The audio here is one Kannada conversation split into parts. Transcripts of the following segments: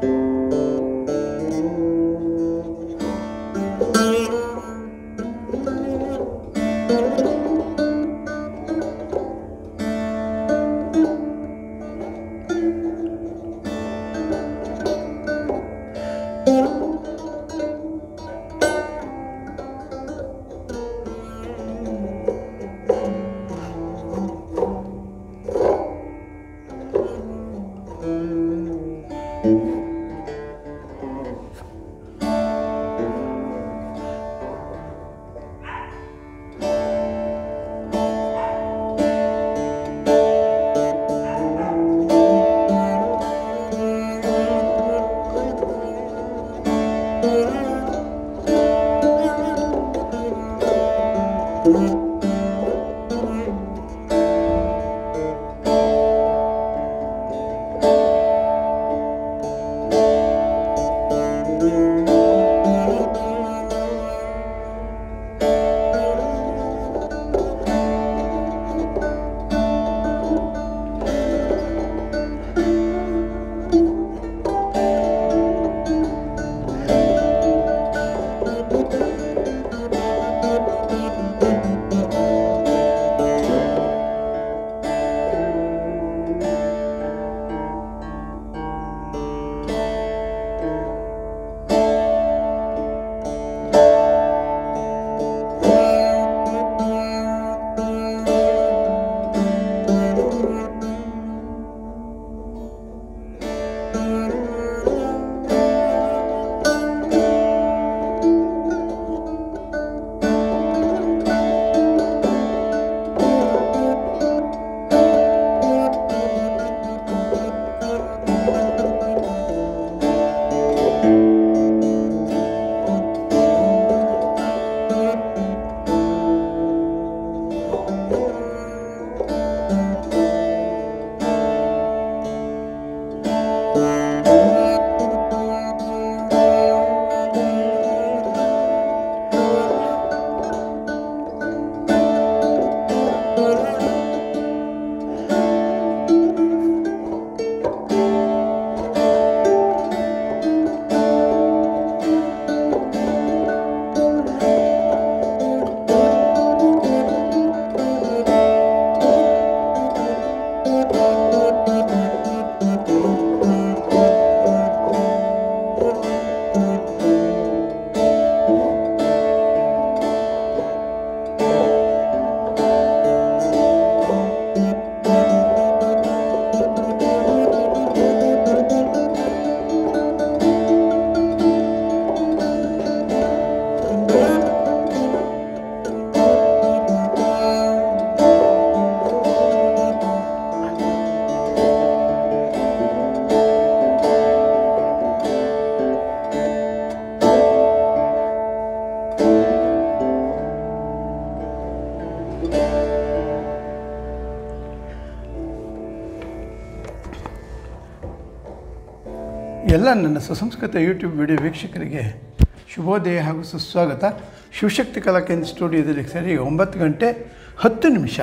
ಎಲ್ಲ ನನ್ನ ಸುಸಂಸ್ಕೃತ ಯೂಟ್ಯೂಬ್ ವಿಡಿಯೋ ವೀಕ್ಷಕರಿಗೆ ಶುಭೋದಯ ಹಾಗೂ ಸುಸ್ವಾಗತ ಶಿವಶಕ್ತಿ ಕಲಾ ಕೇಂದ್ರ ಸ್ಟುಡಿಯೋದಲ್ಲಿ ಸರಿ ಒಂಬತ್ತು ಗಂಟೆ ಹತ್ತು ನಿಮಿಷ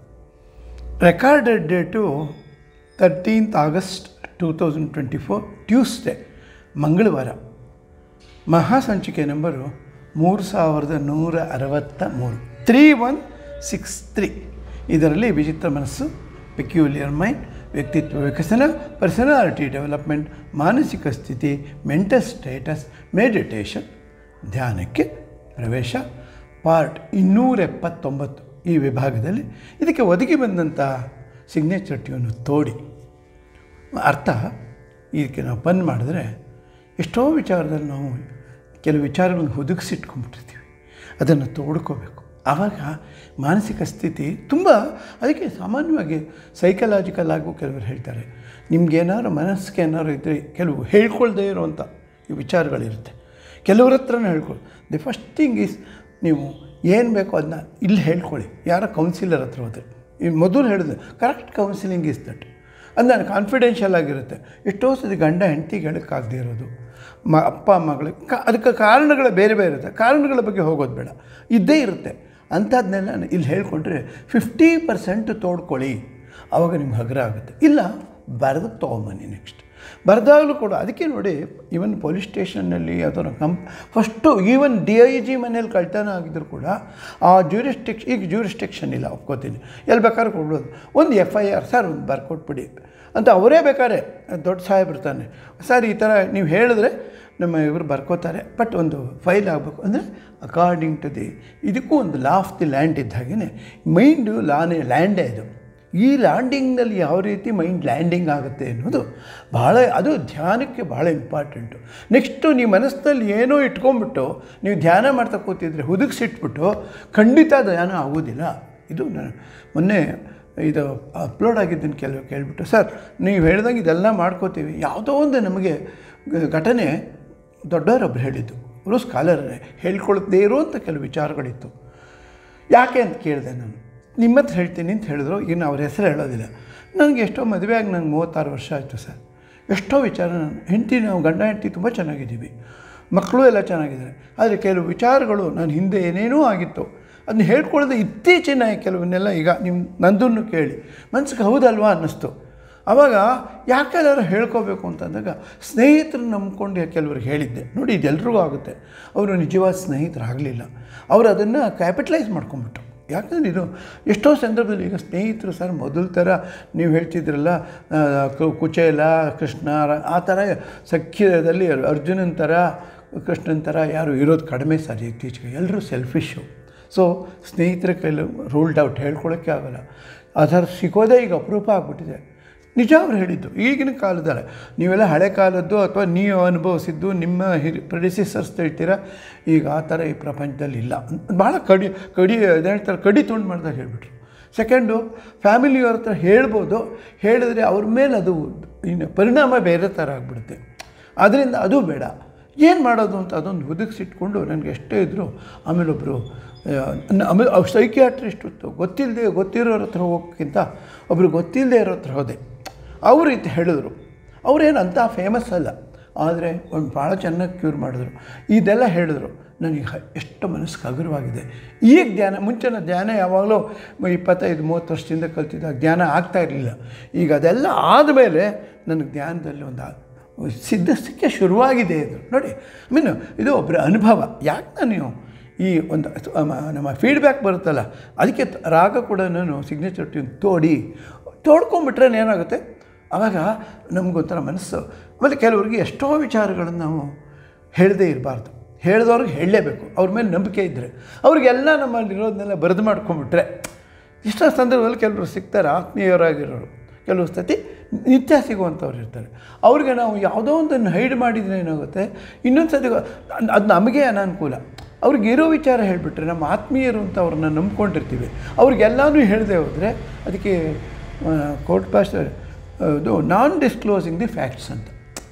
recorded date thirteenth August two thousand twenty four Tuesday ಮಂಗಳವಾರ ಮಹಾಸಂಚಿಕೆ ನಂಬರು ಮೂರು ಸಾವಿರದ ನೂರ ಅರವತ್ತ ಮೂರು ತ್ರೀ ಒನ್ ಸಿಕ್ಸ್ ತ್ರೀ ಇದರಲ್ಲಿ ವಿಚಿತ್ರ ಮನಸ್ಸು ಪೆಕ್ಯುಲಿಯರ್ ಮೈಂಡ್ ವ್ಯಕ್ತಿತ್ವ ವಿಕಸನ ಪರ್ಸನಾಲಿಟಿ ಡೆವಲಪ್ಮೆಂಟ್ ಮಾನಸಿಕ ಸ್ಥಿತಿ ಮೆಂಟಲ್ ಸ್ಟೇಟಸ್ ಮೆಡಿಟೇಷನ್ ಧ್ಯಾನಕ್ಕೆ ಪ್ರವೇಶ ಪಾರ್ಟ್ ಇನ್ನೂರ ಎಪ್ಪತ್ತೊಂಬತ್ತು ಈ ವಿಭಾಗದಲ್ಲಿ ಇದಕ್ಕೆ ಒದಗಿ ಬಂದಂಥ ಸಿಗ್ನೇಚರ್ ಟ್ಯೂನು ತೋಡಿ ಅರ್ಥ ಇದಕ್ಕೆ ನಾವು ಪನ್ ಮಾಡಿದ್ರೆ ಎಷ್ಟೋ ವಿಚಾರದಲ್ಲಿ ನಾವು ಕೆಲವು ವಿಚಾರಗಳನ್ನು ಹುದುಗಿಸಿಟ್ಕೊಂಡ್ಬಿಟ್ಟಿರ್ತೀವಿ ಅದನ್ನು ತೋಡ್ಕೋಬೇಕು ಆವಾಗ ಮಾನಸಿಕ ಸ್ಥಿತಿ ತುಂಬ ಅದಕ್ಕೆ ಸಾಮಾನ್ಯವಾಗಿ ಸೈಕಲಾಜಿಕಲ್ ಆಗು ಕೆಲವರು ಹೇಳ್ತಾರೆ ನಿಮ್ಗೇನಾದ್ರು ಮನಸ್ಸಿಗೆ ಏನಾದ್ರು ಇದ್ದರೆ ಕೆಲವು ಹೇಳ್ಕೊಳ್ದೇ ಇರುವಂಥ ಈ ವಿಚಾರಗಳಿರುತ್ತೆ ಕೆಲವ್ರ ಹತ್ರನೇ ಹೇಳ್ಕೊಳ್ಳಿ ದಿ ಫಸ್ಟ್ ಥಿಂಗ್ ಈಸ್ ನೀವು ಏನು ಬೇಕೋ ಅದನ್ನ ಇಲ್ಲಿ ಹೇಳ್ಕೊಳ್ಳಿ ಯಾರೋ ಕೌನ್ಸಿಲರ್ ಹತ್ರ ಹೋದರೆ ಈ ಮೊದಲು ಹೇಳಿದೆ ಕರೆಕ್ಟ್ ಕೌನ್ಸಿಲಿಂಗ್ ಇಸ್ ದಟ್ ಅದು ನಾನು ಕಾನ್ಫಿಡೆನ್ಷಿಯಲ್ ಆಗಿರುತ್ತೆ ಎಷ್ಟೋ ಸತಿ ಗಂಡ ಹೆಂಡತಿಗೆ ಹೇಳೋಕ್ಕಾಗದೇ ಇರೋದು ಮ ಅಪ್ಪ ಮಗಳಿಗೆ ಕ ಅದಕ್ಕೆ ಕಾರಣಗಳು ಬೇರೆ ಬೇರೆ ಇರುತ್ತೆ ಕಾರಣಗಳ ಬಗ್ಗೆ ಹೋಗೋದು ಬೇಡ ಇದ್ದೇ ಇರುತ್ತೆ ಅಂಥದ್ದನ್ನೆಲ್ಲ ಇಲ್ಲಿ ಹೇಳ್ಕೊಂಡ್ರೆ ಫಿಫ್ಟಿ ಪರ್ಸೆಂಟ್ ತೋಡ್ಕೊಳ್ಳಿ ಆವಾಗ ನಿಮ್ಗೆ ಹಗುರ ಆಗುತ್ತೆ ಇಲ್ಲ ಬರೆದು ತೊಗೊಂಬನ್ನಿ ನೆಕ್ಸ್ಟ್ ಬರೆದಾಗಲೂ ಕೂಡ ಅದಕ್ಕೆ ನೋಡಿ ಈವನ್ ಪೊಲೀಸ್ ಸ್ಟೇಷನ್ನಲ್ಲಿ ಅದರ ಕಂಪ್ first even D I G ಮನೇಲಿ ಕಳ್ತನ ಆಗಿದ್ರು ಕೂಡ ಆ ಜ್ಯೂರಿಸ್ಟಿಕ್ಷ ಈಗ ಜ್ಯೂರಿಸ್ಟಿಕ್ಷನ್ ಇಲ್ಲ ಒಪ್ಕೋತೀನಿ ಎಲ್ಲಿ ಬೇಕಾದ್ರೂ ಕೊಡ್ಬೋದು ಒಂದು ಎಫ್ ಐ ಆರ್ ಸರ್ ಒಂದು ಬರ್ಕೊಟ್ಬಿಡಿ ಅಂತ ಅವರೇ ಬೇಕಾದ್ರೆ ದೊಡ್ಡ ಸಾಹೇಬಿರ್ತಾನೆ ಸರ್ ಈ ಥರ ನೀವು ಹೇಳಿದ್ರೆ ನಮ್ಮ ಇವರು ಬರ್ಕೋತಾರೆ ಬಟ್ ಒಂದು ಫೈಲ್ ಆಗಬೇಕು ಅಂದರೆ ಅಕಾರ್ಡಿಂಗ್ ಟು ದಿ ಇದಕ್ಕೂ ಒಂದು ಲಾ ಆಫ್ ದಿ ಲ್ಯಾಂಡ್ ಇದ್ದ ಹಾಗೆಯೇ ಮೈಂಡು ಲಾನೇ ಲ್ಯಾಂಡೇ ಇದು ಈ ಲ್ಯಾಂಡಿಂಗ್ನಲ್ಲಿ ಯಾವ ರೀತಿ ಮೈಂಡ್ ಲ್ಯಾಂಡಿಂಗ್ ಆಗುತ್ತೆ ಅನ್ನೋದು ಭಾಳ ಅದು ಧ್ಯಾನಕ್ಕೆ ಭಾಳ ಇಂಪಾರ್ಟೆಂಟು ನೆಕ್ಸ್ಟು ನೀವು ಮನಸ್ಸಿನಲ್ಲಿ ಏನೋ ಇಟ್ಕೊಂಡ್ಬಿಟ್ಟು ನೀವು ಧ್ಯಾನ ಮಾಡ್ತಾ ಕೂತಿದ್ರೆ ಹುದುಗಿಸಿಟ್ಬಿಟ್ಟು ಖಂಡಿತ ಧ್ಯಾನ ಆಗೋದಿಲ್ಲ ಇದು ನಾನು ಮೊನ್ನೆ ಇದು ಅಪ್ಲೋಡ್ ಆಗಿದ್ದನ್ನು ಕೆಲವು ಕೇಳಿಬಿಟ್ಟು ಸರ್ ನೀವು ಹೇಳ್ದಂಗೆ ಇದೆಲ್ಲ ಮಾಡ್ಕೋತೀವಿ ಯಾವುದೋ ಒಂದು ನಮಗೆ ಗ- ಘಟನೆ ದೊಡ್ಡವರೊಬ್ರು ಹೇಳಿದ್ದು ಅವರು ಸ್ಕಾಲರೇ ಹೇಳ್ಕೊಳ್ದೇ ಇರುವಂಥ ಕೆಲವು ವಿಚಾರಗಳಿತ್ತು ಯಾಕೆ ಅಂತ ಕೇಳಿದೆ ನಾನು ನಿಮ್ಮ ಹತ್ರ ಹೇಳ್ತೀನಿ ಅಂತ ಹೇಳಿದ್ರು ಈಗ ನಾವು ಅವ್ರ ಹೆಸರು ಹೇಳೋದಿಲ್ಲ ನನಗೆ ಎಷ್ಟೋ ಮದುವೆ ಆಗಿ ನನಗೆ ಮೂವತ್ತಾರು ವರ್ಷ ಆಯಿತು ಸರ್ ಎಷ್ಟೋ ವಿಚಾರ ನಾನು ಹೆಂಡತಿ ನಾವು ಗಂಡ ಹೆಂಡತಿ ತುಂಬ ಚೆನ್ನಾಗಿದ್ದೀವಿ ಮಕ್ಕಳು ಎಲ್ಲ ಚೆನ್ನಾಗಿದ್ದಾರೆ ಆದರೆ ಕೆಲವು ವಿಚಾರಗಳು ನಾನು ಹಿಂದೆ ಏನೇನೋ ಆಗಿತ್ತು ಅದನ್ನ ಹೇಳ್ಕೊಳ್ಳೋದು ಇತ್ತೀಚಿನ ಕೆಲವನ್ನೆಲ್ಲ ಈಗ ನಿಮ್ಮ ನಂದನ್ನು ಕೇಳಿ ಮನ್ಸಿಗೆ ಹೌದಲ್ವಾ ಅನ್ನಿಸ್ತು ಆವಾಗ ಯಾಕೆಲ್ಲಾರು ಹೇಳ್ಕೋಬೇಕು ಅಂತಂದಾಗ ಸ್ನೇಹಿತರು ನಂಬ್ಕೊಂಡು ಕೆಲವ್ರಿಗೆ ಹೇಳಿದ್ದೆ ನೋಡಿ ಇದೆಲ್ರಿಗೂ ಆಗುತ್ತೆ ಅವರು ನಿಜವಾದ ಸ್ನೇಹಿತರಾಗಲಿಲ್ಲ ಅವರು ಅದನ್ನು ಕ್ಯಾಪಿಟಲೈಸ್ ಮಾಡ್ಕೊಂಬಿಟ್ರು ಯಾಕಂದ್ರೆ ಇದು ಎಷ್ಟೋ ಸಂದರ್ಭದಲ್ಲಿ ಈಗ ಸ್ನೇಹಿತರು ಸರ್ ಮೊದಲ ಥರ ನೀವು ಹೇಳ್ತಿದ್ರಲ್ಲ ಆ, ಕು- ಕುಚೇಲ ಕೃಷ್ಣ ರ- ಆ ಥರ ಸಖ್ಯದಲ್ಲಿ ಅರ್ಜುನನ ಥರ ಕೃಷ್ಣನ ಥರ ಯಾರು ಇರೋದು ಕಡಿಮೆ ಸರ್ ಇತ್ತೀಚೆಗೆ ಎಲ್ಲರೂ ಸೆಲ್ಫಿಶು ಸೊ ಸ್ನೇಹಿತರ ಕೈಲಿ ರೂಲ್ಡ್ ಔಟ್ ಹೇಳ್ಕೊಳ್ಳೋಕ್ಕೆ ಆಗಲ್ಲ ಆ ಥರ ಸಿಗೋದೇ ಈಗ ಅಪರೂಪ ಆಗ್ಬಿಟ್ಟಿದೆ ನಿಜ ಅವ್ರು ಹೇಳಿದ್ದು ಈಗಿನ ಕಾಲದಲ್ಲಿ ನೀವೆಲ್ಲ ಹಳೆ ಕಾಲದ್ದು ಅಥವಾ ನೀವು ಅನುಭವಿಸಿದ್ದು ನಿಮ್ಮ ಹಿರಿ ಪ್ರೆಡಿಸಿಸರ್ಸ್ ಹೇಳ್ತೀರಾ ಈಗ ಆ ಥರ ಈ ಪ್ರಪಂಚದಲ್ಲಿ ಇಲ್ಲ ಭಾಳ ಕಡಿ ಕಡಿ ಅದೇ ಹೇಳ್ತಾರೆ ಕಡಿ ತುಂಡು ಮಾಡ್ದಾಗ ಹೇಳಿಬಿಟ್ರು ಸೆಕೆಂಡು ಫ್ಯಾಮಿಲಿಯವ್ರ ಹತ್ರ ಹೇಳ್ಬೋದು ಹೇಳಿದ್ರೆ ಅವ್ರ ಮೇಲೆ ಅದು ಇನ್ನು ಪರಿಣಾಮ ಬೇರೆ ಥರ ಆಗಿಬಿಡುತ್ತೆ ಆದ್ದರಿಂದ ಅದು ಬೇಡ ಏನು ಮಾಡೋದು ಅಂತ ಅದೊಂದು ಹುದುಗಿಸಿಟ್ಕೊಂಡು ನನಗೆ ಎಷ್ಟೇ ಇದ್ದರು ಆಮೇಲೆ ಒಬ್ಬರು ಆಮೇಲೆ ಅವ್ರು ಸೈಕಿಯಾಟ್ರಿಸ್ಟ್ ಗೊತ್ತಿಲ್ಲದೆ ಗೊತ್ತಿರೋರ ಹತ್ರ ಹೋಗೋಕ್ಕಿಂತ ಒಬ್ಬರು ಗೊತ್ತಿಲ್ಲದೆ ಇರೋ ಹತ್ರ ಹೋದೆ ಅವರು ಇದು ಹೇಳಿದ್ರು ಅವರೇನು ಅಂಥ ಫೇಮಸ್ ಅಲ್ಲ ಆದರೆ ಒಂದು ಭಾಳ ಚೆನ್ನಾಗಿ ಕ್ಯೂರ್ ಮಾಡಿದ್ರು ಇದೆಲ್ಲ ಹೇಳಿದ್ರು ನನಗೆ ಹ- ಎಷ್ಟು ಮನಸ್ಸಿಗೆ ಹಗುರವಾಗಿದೆ ಈಗ ಧ್ಯಾನ ಮುಂಚಿನ ಧ್ಯಾನ ಯಾವಾಗಲೂ ಇಪ್ಪತ್ತೈದು ಮೂವತ್ತು ವರ್ಷದಿಂದ ಕಲ್ತಿದ್ದಾಗ ಧ್ಯಾನ ಆಗ್ತಾ ಇರಲಿಲ್ಲ ಈಗ ಅದೆಲ್ಲ ಆದಮೇಲೆ ನನಗೆ ಧ್ಯಾನದಲ್ಲಿ ಒಂದು ಆ- ಸಿದ್ಧಿಸಕ್ಕೆ ಶುರುವಾಗಿದೆ ಇದು ನೋಡಿ ಐ ಮೀನ್ ಇದು ಒಬ್ಬರ ಅನುಭವ ಯಾಕೆ ನಾನು ಈ ಒಂದು ಅಮ- ನಮ್ಮ ಫೀಡ್ಬ್ಯಾಕ್ ಬರುತ್ತಲ್ಲ ಅದಕ್ಕೆ ತ- ರಾಗ ಕೂಡ ನಾನು ಸಿಗ್ನೇಚರ್ ಟ್ಯೂನ್ ತೋಡಿ ತೋಡ್ಕೊಂಬಿಟ್ರೆ ಏನಾಗುತ್ತೆ ಆವಾಗ ನಮಗೊಂಥರ ಮನಸ್ಸು ಆಮೇಲೆ ಕೆಲವರಿಗೆ ಎಷ್ಟೋ ವಿಚಾರಗಳನ್ನು ನಾವು ಹೇಳದೇ ಇರಬಾರ್ದು ಹೇಳಿದವ್ರಿಗೆ ಹೇಳಲೇಬೇಕು ಅವ್ರ ಮೇಲೆ ನಂಬಿಕೆ ಇದ್ದರೆ ಅವ್ರಿಗೆಲ್ಲ ನಮ್ಮಲ್ಲಿರೋದನ್ನೆಲ್ಲ ಬರೆದು ಮಾಡ್ಕೊಂಬಿಟ್ರೆ ಇಷ್ಟೋ ಸಂದರ್ಭದಲ್ಲಿ ಕೆಲವರು ಸಿಗ್ತಾರೆ ಆತ್ಮೀಯರಾಗಿರೋರು ಕೆಲವು ಸತಿ ನಿತ್ಯ ಸಿಗುವಂಥವ್ರು ಇರ್ತಾರೆ ಅವ್ರಿಗೆ ನಾವು ಯಾವುದೋ ಒಂದನ್ನು ಹೈಡ್ ಮಾಡಿದರೆ ಏನಾಗುತ್ತೆ ಇನ್ನೊಂದು ಸತಿ ಅದು ನಮಗೆ ಅನಾನುಕೂಲ ಅವ್ರಿಗೆ ಇರೋ ವಿಚಾರ ಹೇಳಿಬಿಟ್ರೆ ನಮ್ಮ ಆತ್ಮೀಯರು ಅಂತ ಅವ್ರನ್ನ ನಂಬ್ಕೊಂಡಿರ್ತೀವಿ ಅವ್ರಿಗೆಲ್ಲನೂ ಹೇಳದೆ ಹೋದರೆ ಅದಕ್ಕೆ ಕೋರ್ಟ್ ಪಾಸ್ ಇದು ನಾನ್ ಡಿಸ್ಕ್ಲೋಸಿಂಗ್ ದಿ ಫ್ಯಾಕ್ಟ್ಸ್ ಅಂತ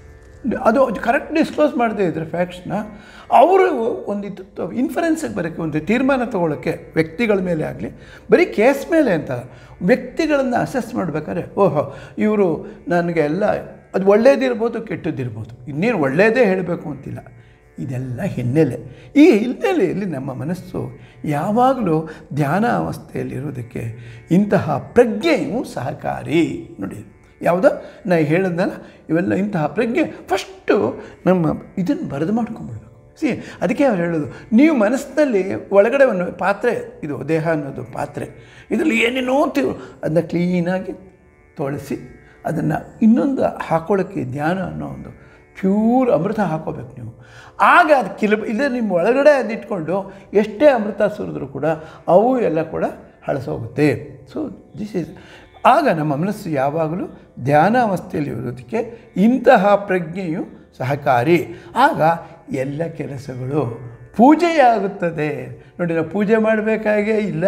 ಅದು ಕರೆಕ್ಟ್ ಡಿಸ್ಕ್ಲೋಸ್ ಮಾಡದೇ ಇದ್ದರೆ ಫ್ಯಾಕ್ಟ್ಸ್ನ ಅವರು ಒಂದು ಇದು ಇನ್ಫರೆನ್ಸಿಗೆ ಬರೋಕ್ಕೆ ಒಂದು ತೀರ್ಮಾನ ತೊಗೊಳ್ಳೋಕ್ಕೆ ವ್ಯಕ್ತಿಗಳ ಮೇಲೆ ಆಗಲಿ ಬರೀ ಕೇಸ್ ಮೇಲೆ ಅಂತ ವ್ಯಕ್ತಿಗಳನ್ನು ಅಸೆಸ್ ಮಾಡಬೇಕಾದ್ರೆ ಓಹೋ ಇವರು ನನಗೆ ಎಲ್ಲ ಅದು ಒಳ್ಳೇದಿರ್ಬೋದು ಕೆಟ್ಟದ್ದಿರ್ಬೋದು ಇನ್ನೇನು ಒಳ್ಳೆಯದೇ ಹೇಳಬೇಕು ಅಂತಿಲ್ಲ ಇದೆಲ್ಲ ಹಿನ್ನೆಲೆ ಈ ಹಿನ್ನೆಲೆಯಲ್ಲಿ ನಮ್ಮ ಮನಸ್ಸು ಯಾವಾಗಲೂ ಧ್ಯಾನ ಅವಸ್ಥೆಯಲ್ಲಿರೋದಕ್ಕೆ ಇಂತಹ ಪ್ರಜ್ಞೆಯು ಸಹಕಾರಿ ನೋಡಿ ಯಾವುದೋ ನಾ ಹೇಳಿದ್ನಲ್ಲ ಇವೆಲ್ಲ ಇಂತಹ ಪ್ರಜ್ಞೆ ಫಸ್ಟು ನಮ್ಮ ಇದನ್ನು ಬರೆದು ಮಾಡ್ಕೊಂಬಿಡ್ಬೇಕು ಸಿ ಅದಕ್ಕೆ ಅವ್ರು ಹೇಳೋದು ನೀವು ಮನಸ್ಸಿನಲ್ಲಿ ಒಳಗಡೆ ಒಂದು ಪಾತ್ರೆ ಇದು ದೇಹ ಅನ್ನೋದು ಪಾತ್ರೆ ಇದರಲ್ಲಿ ಏನೇನೋ ತಿ ಅದನ್ನ ಕ್ಲೀನಾಗಿ ತೊಳೆಸಿ ಅದನ್ನು ಇನ್ನೊಂದು ಹಾಕೊಳ್ಳೋಕ್ಕೆ ಧ್ಯಾನ ಅನ್ನೋ ಒಂದು ಪ್ಯೂರ್ ಅಮೃತ ಹಾಕೋಬೇಕು ನೀವು ಆಗ ಅದು ಕಿಲ ಇಲ್ಲ ನಿಮ್ಮ ಒಳಗಡೆ ಅದಿಟ್ಕೊಂಡು ಎಷ್ಟೇ ಅಮೃತ ಸುರಿದ್ರೂ ಕೂಡ ಅವು ಎಲ್ಲ ಕೂಡ ಹಳಸೋಗುತ್ತೆ ಸೊ ದಿಸ್ ಈಸ್ ಆಗ ನಮ್ಮ ಮನಸ್ಸು ಯಾವಾಗಲೂ ಧ್ಯಾನಾವಸ್ಥೆಯಲ್ಲಿ ಇರೋದಕ್ಕೆ ಇಂತಹ ಪ್ರಜ್ಞೆಯು ಸಹಕಾರಿ ಆಗ ಎಲ್ಲ ಕೆಲಸಗಳು ಪೂಜೆಯಾಗುತ್ತದೆ ನೋಡಿ ನಾವು ಪೂಜೆ ಮಾಡಬೇಕಾಗೇ ಇಲ್ಲ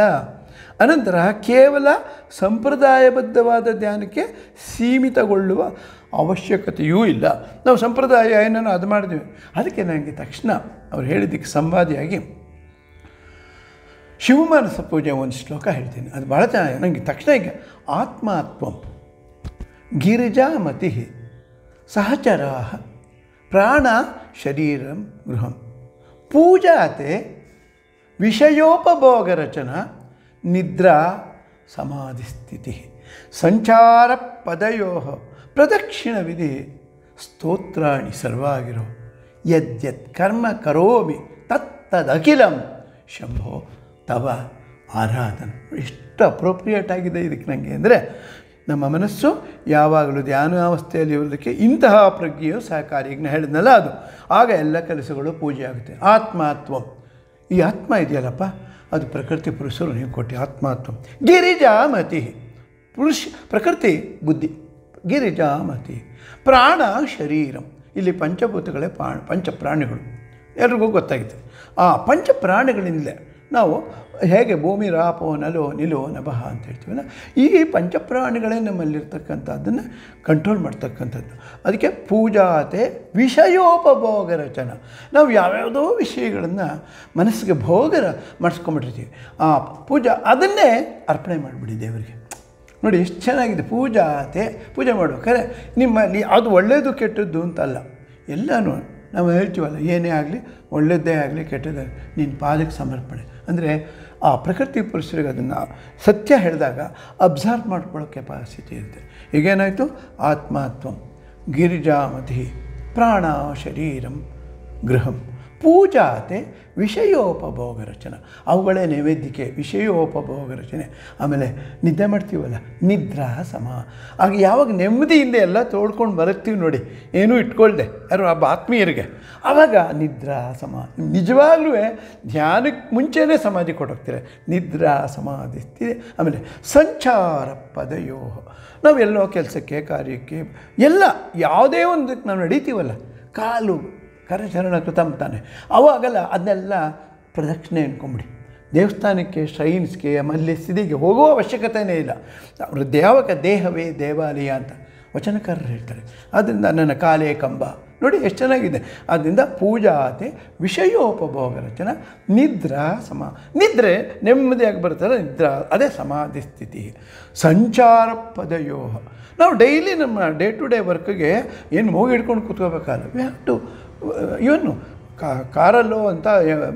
ಅನಂತರ ಕೇವಲ ಸಂಪ್ರದಾಯಬದ್ಧವಾದ ಧ್ಯಾನಕ್ಕೆ ಸೀಮಿತಗೊಳ್ಳುವ ಅವಶ್ಯಕತೆಯೂ ಇಲ್ಲ ನಾವು ಸಂಪ್ರದಾಯ ಏನೋ ಅದು ಮಾಡಿದ್ವಿ ಅದಕ್ಕೆ ನನಗೆ ತಕ್ಷಣ ಅವ್ರು ಹೇಳಿದ್ದಕ್ಕೆ ಸಂವಾದಿಯಾಗಿ ಶಿವಮಾನಸ ಪೂಜೆ ಒಂದು ಶ್ಲೋಕ ಹೇಳ್ತೀನಿ ಅದು ಭಾಳ ಚೆನ್ನಾಗಿ ನನಗೆ ತಕ್ಷಣ ಈಗ ಆತ್ಮಾತ್ಮಂ ಗಿರಿಜಾಮತಿ ಸಹಚರ ಪ್ರಾಣ ಶರೀರಂ ಗೃಹಂ ಪೂಜಾತೆ ವಿಷಯೋಪಭೋಗರಚನ ನಿದ್ರಾ ಸಮಾಧಿಸ್ಥಿತಿ ಸಂಚಾರ ಪದಯೋ ಪ್ರದಕ್ಷಿಣ ವಿಧಿ ಸ್ತೋತ್ರಾಣಿ ಸರ್ವಾಗಿರೋ ಯದ್ಯತ್ ಕರ್ಮ ಕರೋಮಿ ತತ್ತದಖಿಲಂ ಶಂಭೋ ತವ ಆರಾಧನ ಎಷ್ಟು ಅಪ್ರೋಪ್ರಿಯೇಟ್ ಆಗಿದೆ ಇದಕ್ಕೆ ನನಗೆ ಅಂದರೆ ನಮ್ಮ ಮನಸ್ಸು ಯಾವಾಗಲೂ ಧ್ಯಾನಾವಸ್ಥೆಯಲ್ಲಿ ಇರೋದಕ್ಕೆ ಇಂತಹ ಪ್ರಜ್ಞೆಯು ಸಹಕಾರಿ ಈಗ ನಾನು ಹೇಳಿದ್ನಲ್ಲ ಅದು ಆಗ ಎಲ್ಲ ಕೆಲಸಗಳು ಪೂಜೆ ಆಗುತ್ತೆ ಆತ್ಮಾತ್ವಂ ಈ ಆತ್ಮ ಇದೆಯಲ್ಲಪ್ಪ ಅದು ಪ್ರಕೃತಿ ಪುರುಷರು ನೀವು ಕೊಟ್ಟು ಆತ್ಮಾತ್ವಂ ಗಿರಿಜಾಮತಿ ಪುರುಷ ಪ್ರಕೃತಿ ಬುದ್ಧಿ ಗಿರಿಜಾಮತಿ ಪ್ರಾಣ ಶರೀರಂ ಇಲ್ಲಿ ಪಂಚಭೂತಗಳೇ ಪ್ರಾಣ ಪಂಚ ಪ್ರಾಣಿಗಳು ಎಲ್ರಿಗೂ ಗೊತ್ತಾಗಿದೆ ಆ ಪಂಚ ಪ್ರಾಣಿಗಳಿಂದಲೇ ನಾವು ಹೇಗೆ ಭೂಮಿ ರಾಪೋ ನಲೋ ನಿಲೋ ನಭಃ ಅಂತ ಹೇಳ್ತೀವಲ್ಲ ಈ ಪಂಚಪ್ರಾಣಿಗಳೇ ನಮ್ಮಲ್ಲಿರ್ತಕ್ಕಂಥದ್ದನ್ನು ಕಂಟ್ರೋಲ್ ಮಾಡ್ತಕ್ಕಂಥದ್ದು ಅದಕ್ಕೆ ಪೂಜಾತೆ ವಿಷಯೋಪಭೋಗ ರಚನ ನಾವು ಯಾವ್ಯಾವುದೋ ವಿಷಯಗಳನ್ನು ಮನಸ್ಸಿಗೆ ಭೋಗರ ಮಾಡಿಸ್ಕೊಂಬಿಟ್ಟಿರ್ತೀವಿ ಆ ಪೂಜಾ ಅದನ್ನೇ ಅರ್ಪಣೆ ಮಾಡಿಬಿಡಿ ದೇವರಿಗೆ ನೋಡಿ ಎಷ್ಟು ಚೆನ್ನಾಗಿದೆ ಪೂಜಾತೆ ಪೂಜೆ ಮಾಡ್ಬೇಕಾದ್ರೆ ನಿಮ್ಮಲ್ಲಿ ಅದು ಒಳ್ಳೆಯದು ಕೆಟ್ಟದ್ದು ಅಂತಲ್ಲ ಎಲ್ಲನೂ ನಾವು ಹೇಳ್ತೀವಲ್ಲ ಏನೇ ಆಗಲಿ ಒಳ್ಳೆಯದ್ದೇ ಆಗಲಿ ಕೆಟ್ಟದ್ದೇ ನಿನ್ನ ಪಾದಕ್ಕೆ ಸಮರ್ಪಣೆ ಅಂದರೆ ಆ ಪ್ರಕೃತಿ ಪುರುಷರಿಗೆ ಅದನ್ನು ಸತ್ಯ ಹೇಳಿದಾಗ ಅಬ್ಸರ್ವ್ ಮಾಡ್ಕೊಳ್ಳೋ ಕೆಪಾಸಿಟಿ ಇರುತ್ತೆ ಈಗೇನಾಯಿತು ಆತ್ಮಾತ್ವಂ ಗಿರಿಜಾಮತಿ ಪ್ರಾಣ ಶರೀರಂ ಗೃಹಂ ಪೂಜಾತೆ ವಿಷಯೋಪಭೋಗ ರಚನೆ ಅವುಗಳೇ ನೈವೇದ್ಯಕ್ಕೆ ವಿಷಯೋಪಭೋಗ ರಚನೆ ಆಮೇಲೆ ನಿದ್ದೆ ಮಾಡ್ತೀವಲ್ಲ ನಿದ್ರಾ ಸಮ ಆಗ ಯಾವಾಗ ನೆಮ್ಮದಿಯಿಂದ ಎಲ್ಲ ತೋಡ್ಕೊಂಡು ಬರುತ್ತೀವಿ ನೋಡಿ ಏನೂ ಇಟ್ಕೊಳ್ದೆ ಯಾರು ಒಬ್ಬ ಆತ್ಮೀಯರಿಗೆ ಆವಾಗ ನಿದ್ರಾ ಸಮ ನಿಜವಾಗ್ಲೂ ಧ್ಯಾನಕ್ಕೆ ಮುಂಚೆನೇ ಸಮಾಧಿ ಕೊಟ್ಟೋಗ್ತೀರ ನಿದ್ರಾ ಸಮಾಧಿಸ್ತಿದೆ ಆಮೇಲೆ ಸಂಚಾರ ಪದಯೋ ನಾವೆಲ್ಲೋ ಕೆಲಸಕ್ಕೆ ಕಾರ್ಯಕ್ಕೆ ಎಲ್ಲ ಯಾವುದೇ ಒಂದಕ್ಕೆ ನಾವು ನಡೀತೀವಲ್ಲ ಕಾಲು ಕರಚರಣ ಕೃತಂ ತಾನೆ ಅವಾಗಲ್ಲ ಅದನ್ನೆಲ್ಲ ಪ್ರದಕ್ಷಿಣೆ ಅನ್ಕೊಂಬಿಡಿ ದೇವಸ್ಥಾನಕ್ಕೆ ಶ್ರೈನ್ಸ್ಗೆ ಆಮೇಲೆ ಸ್ಥಿತಿಗೆ ಹೋಗುವ ಅವಶ್ಯಕತೆಯೇ ಇಲ್ಲ ಅವರು ದೇವಕ ದೇಹವೇ ದೇವಾಲಯ ಅಂತ ವಚನಕಾರರು ಹೇಳ್ತಾರೆ ಆದ್ದರಿಂದ ನನ್ನ ಕಾಲೇ ಕಂಬ ನೋಡಿ ಎಷ್ಟು ಚೆನ್ನಾಗಿದೆ ಆದ್ದರಿಂದ ಪೂಜಾತೆ ವಿಷಯೋಪಭೋಗ ರಚನ ನಿದ್ರಾ ಸಮ ನಿದ್ರೆ ನೆಮ್ಮದಿಯಾಗಿ ಬರ್ತಾರೆ ನಿದ್ರಾ ಅದೇ ಸಮಾಧಿ ಸ್ಥಿತಿ ಸಂಚಾರ ಪದಯೋ ನಾವು ಡೈಲಿ ನಮ್ಮ ಡೇ ಟು ಡೇ ವರ್ಕ್ಗೆ ಏನು ಮೂಗಿ ಹಿಡ್ಕೊಂಡು ಕೂತ್ಕೋಬೇಕಲ್ಲ ವಿ ಹ್ಯಾವ್ ಟು ಇವನು ಕಾರಲ್ಲೋ ಅಂತ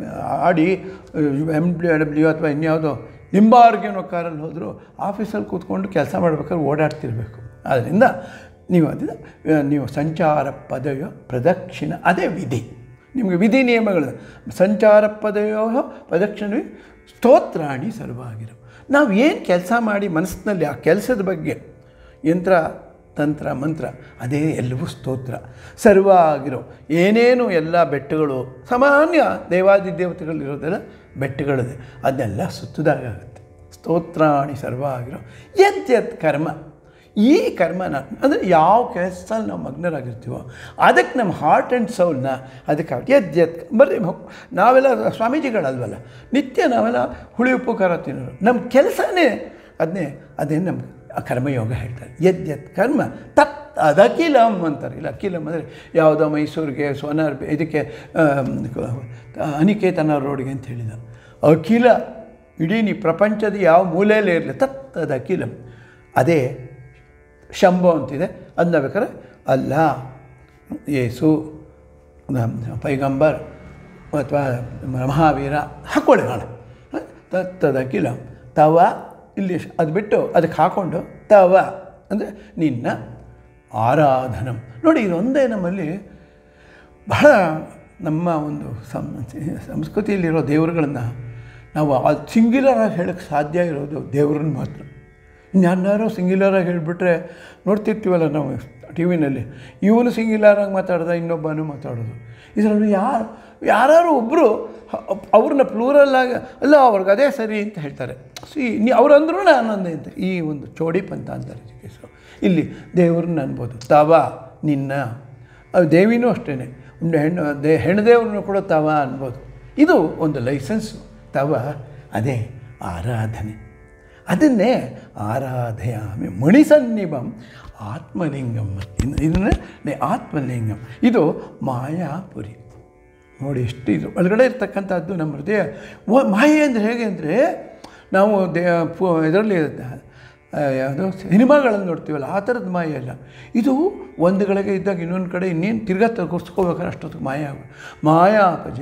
ಆಡಿ ಎಮ್ ಡಬ್ಲ್ಯೂ ಅಥವಾ ಇನ್ಯಾವುದೋ ನಿಂಬಾರ್ಗೇನೋ ಕಾರಲ್ಲಿ ಹೋದರೂ ಆಫೀಸಲ್ಲಿ ಕೂತ್ಕೊಂಡು ಕೆಲಸ ಮಾಡ್ಬೇಕಾದ್ರೆ ಓಡಾಡ್ತಿರ್ಬೇಕು ಆದ್ದರಿಂದ ನೀವು ಅದನ್ನು ನೀವು ಸಂಚಾರ ಪದವಿಯ ಪ್ರದಕ್ಷಿಣ ಅದೇ ವಿಧಿ ನಿಮಗೆ ವಿಧಿ ನಿಯಮಗಳು ಸಂಚಾರ ಪದವಿಯೋ ಪ್ರದಕ್ಷಿಣೆ ಸ್ತೋತ್ರಾಣಿ ಸರ್ವಾಗಿರೋ ನಾವು ಏನು ಕೆಲಸ ಮಾಡಿ ಮನಸ್ಸಿನಲ್ಲಿ ಆ ಕೆಲಸದ ಬಗ್ಗೆ ಯಂತ್ರ ತಂತ್ರ ಮಂತ್ರ ಅದೇ ಎಲ್ಲವೂ ಸ್ತೋತ್ರ ಸರ್ವ ಆಗಿರೋ ಏನೇನು ಎಲ್ಲ ಬೆಟ್ಟಗಳು ಸಾಮಾನ್ಯ ದೇವಾದಿ ದೇವತೆಗಳಿರೋದೆಲ್ಲ ಬೆಟ್ಟಗಳಿದೆ ಅದನ್ನೆಲ್ಲ ಸುತ್ತದಾಗುತ್ತೆ ಸ್ತೋತ್ರಾಣಿ ಸರ್ವ ಆಗಿರೋ ಯದ್ಯತ್ ಕರ್ಮ ಈ ಕರ್ಮನ ಅಂದರೆ ಯಾವ ಕೆಲಸದಲ್ಲಿ ನಾವು ಮಗ್ನರಾಗಿರ್ತೀವೋ ಅದಕ್ಕೆ ನಮ್ಮ ಹಾರ್ಟ್ ಆ್ಯಂಡ್ ಸೌಲ್ನ ಅದಕ್ಕೆ ಯದ್ಯತ್ ಬರ್ರಿ ನಾವೆಲ್ಲ ಸ್ವಾಮೀಜಿಗಳಲ್ವಲ್ಲ ನಿತ್ಯ ನಾವೆಲ್ಲ ಹುಳಿ ಉಪ್ಪು ಖಾರ ತಿನ್ನೋರು ನಮ್ಮ ಕೆಲಸನೇ ಅದನ್ನೇ ಅದೇ ನಮ್ಗೆ ಆ ಕರ್ಮಯೋಗ ಹೇಳ್ತಾರೆ ಯದ್ಯತ್ ಕರ್ಮ ತತ್ ಅದಕಿಲಂ ಅಂತಾರೆ ಇಲ್ಲ ಅಕಿಲಂ ಅಂದರೆ ಯಾವುದೋ ಮೈಸೂರಿಗೆ ಸೋನಾರ್ ಇದಕ್ಕೆ ಅನಿಕೇತನ ರೋಡ್ಗೆ ಅಂತ ಹೇಳಿದ ಅಖಿಲ ಇಡೀ ನೀ ಪ್ರಪಂಚದ ಯಾವ ಮೂಲೆಯಲ್ಲೇ ಇರಲಿ ತತ್ ಅದು ಅಖಿಲಂ ಅದೇ ಶಂಭು ಅಂತಿದೆ ಅದನ್ನ ಬೇಕಾದ್ರೆ ಅಲ್ಲ ಯೇಸು ಪೈಗಂಬರ್ ಅಥವಾ ಮಹಾವೀರ ಹಾಕ್ಕೊಳ್ಳಿ ನಾಳೆ ತತ್ತದಕ್ಕಿಲ್ಲ ತವ ಇಲ್ಲಿ ಅದು ಬಿಟ್ಟು ಅದಕ್ಕೆ ಹಾಕ್ಕೊಂಡು ತವ ಅಂದರೆ ನಿನ್ನ ಆರಾಧನಂ ನೋಡಿ ಇದೊಂದೇ ನಮ್ಮಲ್ಲಿ ಬಹಳ ನಮ್ಮ ಒಂದು ಸಂ ಸಂಸ್ಕೃತಿಯಲ್ಲಿರೋ ದೇವರುಗಳನ್ನು ನಾವು ಅದು ಸಿಂಗ್ಯುಲರಾಗಿ ಹೇಳೋಕ್ಕೆ ಸಾಧ್ಯ ಇರೋದು ದೇವ್ರನ್ನ ಮಾತ್ರ ಇನ್ಯಾರು ಸಿಂಗ್ಯುಲರಾಗಿ ಹೇಳಿಬಿಟ್ರೆ ನೋಡ್ತಿರ್ತೀವಲ್ಲ ನಾವು ಟಿ ವಿನಲ್ಲಿ ಇವನು ಸಿಂಗ್ಯುಲರಾಗಿ ಮಾತಾಡ್ದ ಇನ್ನೊಬ್ಬನು ಮಾತಾಡೋದು ಇದರಲ್ಲಿ ಯಾರು ಯಾರು ಒಬ್ಬರು ಅವ್ರನ್ನ ಪ್ಲೂರಲ್ಲಾಗಿ ಅಲ್ಲ ಅವ್ರಿಗೆ ಅದೇ ಸರಿ ಅಂತ ಹೇಳ್ತಾರೆ ಸಿ ನೀ ಅವ್ರಂದ್ರೂ ನಾನು ಅಂದೆ ಅಂತ ಈ ಒಂದು ಚೋಡಿ ಪಂಥ ಅಂತಾರೆ ಕೇಸು ಇಲ್ಲಿ ದೇವ್ರನ್ನ ಅನ್ಬೋದು ತವ ನಿನ್ನ ಅದು ದೇವಿನೂ ಅಷ್ಟೇ ಒಂದು ಹೆಣ್ಣು ದೇ ಹೆಣ್ಣು ದೇವ್ರನ್ನೂ ಕೂಡ ತವ ಅನ್ಬೋದು ಇದು ಒಂದು ಲೈಸೆನ್ಸು ತವ ಅದೇ ಆರಾಧನೆ ಅದನ್ನೇ ಆರಾಧಯಾಮಿ ಮಣಿಸನ್ನಿಭಂ ಆತ್ಮಲಿಂಗಂ ಇನ್ನು ಇದನ್ನೇ ಆತ್ಮಲಿಂಗಂ ಇದು ಮಾಯಾಪುರಿ ನೋಡಿ ಎಷ್ಟು ಇದು ಒಳಗಡೆ ಇರ್ತಕ್ಕಂಥದ್ದು ನಮ್ಮ ಹೃದಯ ಮಾಯೆ ಅಂದರೆ ಹೇಗೆ ಅಂದರೆ ನಾವು ದೇ ಇದರಲ್ಲಿ ಯಾವುದು ಸಿನಿಮಾಗಳನ್ನು ನೋಡ್ತೀವಲ್ಲ ಆ ಥರದ ಮಾಯೆ ಅಲ್ಲ ಇದು ಒಂದು ಗಳಿಗೆ ಇದ್ದಾಗ ಇನ್ನೊಂದು ಕಡೆ ಇನ್ನೇನು ತಿರ್ಗಾ ತಗೋಸ್ಕೋಬೇಕಾದ್ರೆ ಅಷ್ಟೊತ್ತಿಗೆ ಮಾಯ ಆಗ ಮಾಯಾಪಜೆ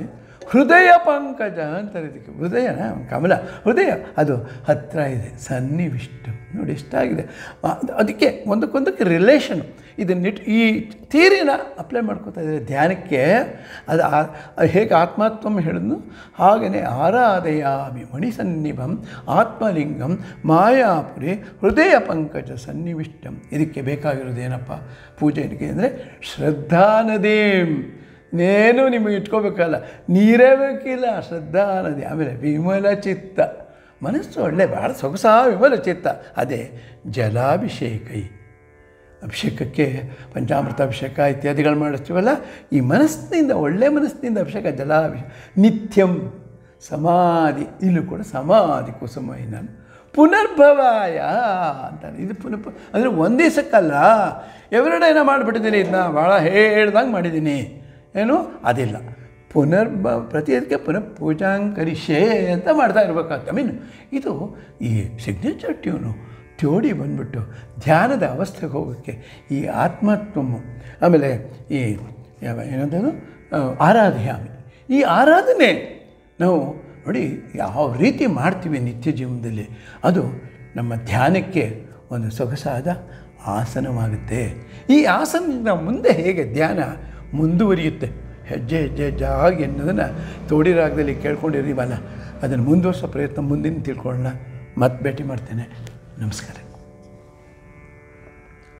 ಹೃದಯ ಪಂಕಜ ಅಂತಾರೆ ಇದಕ್ಕೆ ಹೃದಯನ ಕಮಲ ಹೃದಯ ಅದು ಹತ್ತಿರ ಇದೆ ಸನ್ನಿವಿಷ್ಟ ನೋಡಿ ಎಷ್ಟಾಗಿದೆ ಆ- ಅದಕ್ಕೆ ಒಂದಕ್ಕೊಂದಕ್ಕೆ ರಿಲೇಷನ್ ಇದನ್ನಿಟ್ಟು ಈ ಥಿಯರಿನ ಅಪ್ಲೈ ಮಾಡ್ಕೋತಾ ಇದ್ದಾರೆ ಧ್ಯಾನಕ್ಕೆ ಅದು ಆ- ಅದು ಹೇಗೆ ಆತ್ಮಾತ್ಮಂ ಹೇಳಿದ್ನು ಹಾಗೆಯೇ ಆರಾಧಯಾಮಿ ಮಣಿಸನ್ನಿಭಂ ಆತ್ಮಲಿಂಗಂ ಮಾಯಾಪುರಿ ಹೃದಯ ಪಂಕಜ ಸನ್ನಿವಿಷ್ಟಂ ಇದಕ್ಕೆ ಬೇಕಾಗಿರೋದೇನಪ್ಪ ಪೂಜೆಗೆ ಅಂದರೆ ಶ್ರದ್ಧಾ ನದೀಂ ಇನ್ನೇನು ನಿಮಗೆ ಇಟ್ಕೋಬೇಕಲ್ಲ ನೀರೇ ಬೇಕಿಲ್ಲ ಶ್ರದ್ಧಾ ನದಿ ಆಮೇಲೆ ವಿಮಲ ಚಿತ್ತ ಮನಸ್ಸು ಒಳ್ಳೆ ಭಾಳ ಸೊಗಸಾ ವಿಮಲ ಚಿತ್ತ ಅದೇ ಜಲಾಭಿಷೇಕೈ ಅಭಿಷೇಕಕ್ಕೆ ಪಂಚಾಮೃತ ಅಭಿಷೇಕ ಇತ್ಯಾದಿಗಳು ಮಾಡಿಸ್ತೀವಲ್ಲ ಈ ಮನಸ್ಸಿನಿಂದ ಒಳ್ಳೆ ಮನಸ್ಸಿನಿಂದ ಅಭಿಷೇಕ ಜಲಾಭಿಷೇಕ ನಿತ್ಯಂ ಸಮಾಧಿ ಇಲ್ಲೂ ಕೂಡ ಸಮಾಧಿ ಕುಸುಮ ನಾನು ಪುನರ್ಭವಾಯ ಅಂತಾನೆ ಇದು ಪುನಃ ಅಂದರೆ ಒಂದು ದಿವಸಕ್ಕಲ್ಲ ಎವರಿಡೇನ ಮಾಡಿಬಿಟ್ಟಿದ್ದೀನಿ ಇದನ್ನ ಭಾಳ ಹೇಳ್ದಂಗೆ ಮಾಡಿದ್ದೀನಿ ಏನು ಅದಿಲ್ಲ ಪುನರ್ಭ ಪ್ರತಿ ಅದಕ್ಕೆ ಪುನಃ ಪೂಜಾಂಕರಿಷೇ ಅಂತ ಮಾಡ್ತಾ ಇರ್ಬೇಕಾಗ್ತದೆ ಐ ಮೀನ್ ಇದು ಈ ಸಿಗ್ನೇಚರ್ ಟ್ಯೂನು ಥ್ಯೋಡಿ ಬಂದ್ಬಿಟ್ಟು ಧ್ಯಾನದ ಅವಸ್ಥೆಗೆ ಹೋಗೋಕ್ಕೆ ಈ ಆತ್ಮತ್ವము ಆಮೇಲೆ ಈ ಯಾವ ಏನಂತಂದು ಆರಾಧ್ಯಾಮಿ ಈ ಆರಾಧನೆ ನಾವು ನೋಡಿ ಯಾವ ರೀತಿ ಮಾಡ್ತೀವಿ ನಿತ್ಯ ಜೀವನದಲ್ಲಿ ಅದು ನಮ್ಮ ಧ್ಯಾನಕ್ಕೆ ಒಂದು ಸೊಗಸಾದ ಆಸನವಾಗುತ್ತೆ ಈ ಆಸನದಿಂದ ಮುಂದೆ ಹೇಗೆ ಧ್ಯಾನ ಮುಂದುವರಿಯುತ್ತೆ ಹೆಜ್ಜೆ ಹೆಜ್ಜೆ ಹೆಜ್ಜಾಗಿ ಅನ್ನೋದನ್ನು ತೋಡಿ ರಾಗದಲ್ಲಿ ಕೇಳ್ಕೊಂಡಿದ್ದೀವಲ್ಲ ಅದನ್ನು ಮುಂದುವರ್ಸೋ ಪ್ರಯತ್ನ ಮುಂದಿನ ತಿಳ್ಕೊಳ್ಳೋಣ ಮತ್ತೆ ಭೇಟಿ ಮಾಡ್ತೇನೆ ನಮಸ್ಕಾರ